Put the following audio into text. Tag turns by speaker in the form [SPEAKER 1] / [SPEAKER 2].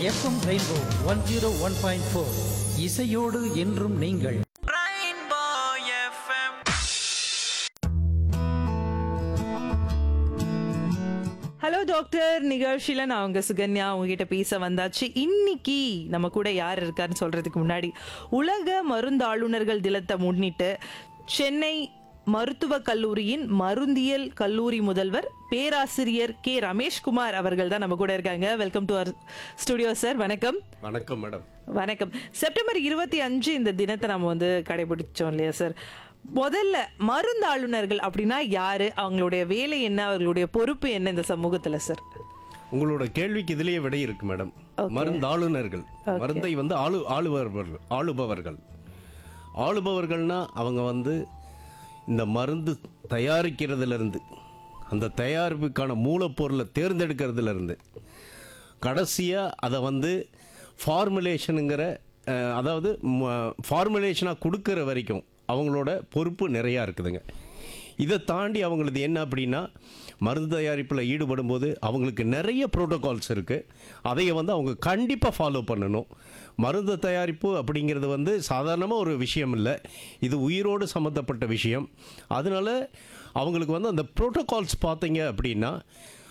[SPEAKER 1] FM rainbow one zero one point four இசையோடு என்றும் நீங்கள்
[SPEAKER 2] Rainbow FM.
[SPEAKER 3] ஹலோ டாக்டர் நிகழ்ச்சியில் நான் உங்க சுகன்யா உங்ககிட்ட பேச வந்தாச்சு இன்னைக்கு நம்ம கூட யார் இருக்காருன்னு சொல்றதுக்கு முன்னாடி உலக மருந்தாளுநர்கள் தினத்தை முன்னிட்டு சென்னை மருத்துவக் கல்லூரியின் மருந்தியல் கல்லூரி முதல்வர் பேராசிரியர் கே ரமேஷ்குமார் அவர்கள் தான் நம்ம கூட இருக்காங்க welcome to our studio sir வணக்கம்
[SPEAKER 4] வணக்கம் மேடம்
[SPEAKER 3] வணக்கம் செப்டம்பர் இருபத்தி அஞ்சு இந்த தினத்தை நம்ம வந்து கடைபிடிச்சோம் இல்லையா சார் முதல்ல மருந்தாளுநர்கள் அப்படின்னா யாரு அவங்களுடைய வேலை என்ன அவர்களுடைய பொறுப்பு என்ன இந்த சமூகத்துல சார்
[SPEAKER 4] உங்களோட கேள்விக்கு இதுலயே விடை இருக்கு மேடம் மருந்தாளுநர்கள் மருந்தை வந்து ஆளு ஆளுபவர்கள் ஆளுபவர்கள் ஆளுபவர்கள்னா அவங்க வந்து இந்த மருந்து தயாரிக்கிறதுல இருந்து அந்த தயாரிப்புக்கான மூலப்பொருளை தேர்ந்தெடுக்கிறதுல இருந்து கடைசியாக அதை வந்து ஃபார்முலேஷனுங்கிற அஹ், அதாவது ஃபார்முலேஷனாக கொடுக்குற வரைக்கும் அவங்களோட பொறுப்பு நிறையா இருக்குதுங்க இதை தாண்டி அவங்களது என்ன அப்படின்னா மருந்து தயாரிப்பில் ஈடுபடும் போது அவங்களுக்கு நிறைய ப்ரோட்டோகால்ஸ் இருக்குது அதைய வந்து அவங்க கண்டிப்பாக ஃபாலோ பண்ணணும் மருந்து தயாரிப்பு அப்படிங்கிறது வந்து சாதாரணமாக ஒரு விஷயம் இல்லை இது உயிரோடு சம்மந்தப்பட்ட விஷயம் அதனால அவங்களுக்கு வந்து அந்த ப்ரோட்டோகால்ஸ் பார்த்தீங்க அப்படின்னா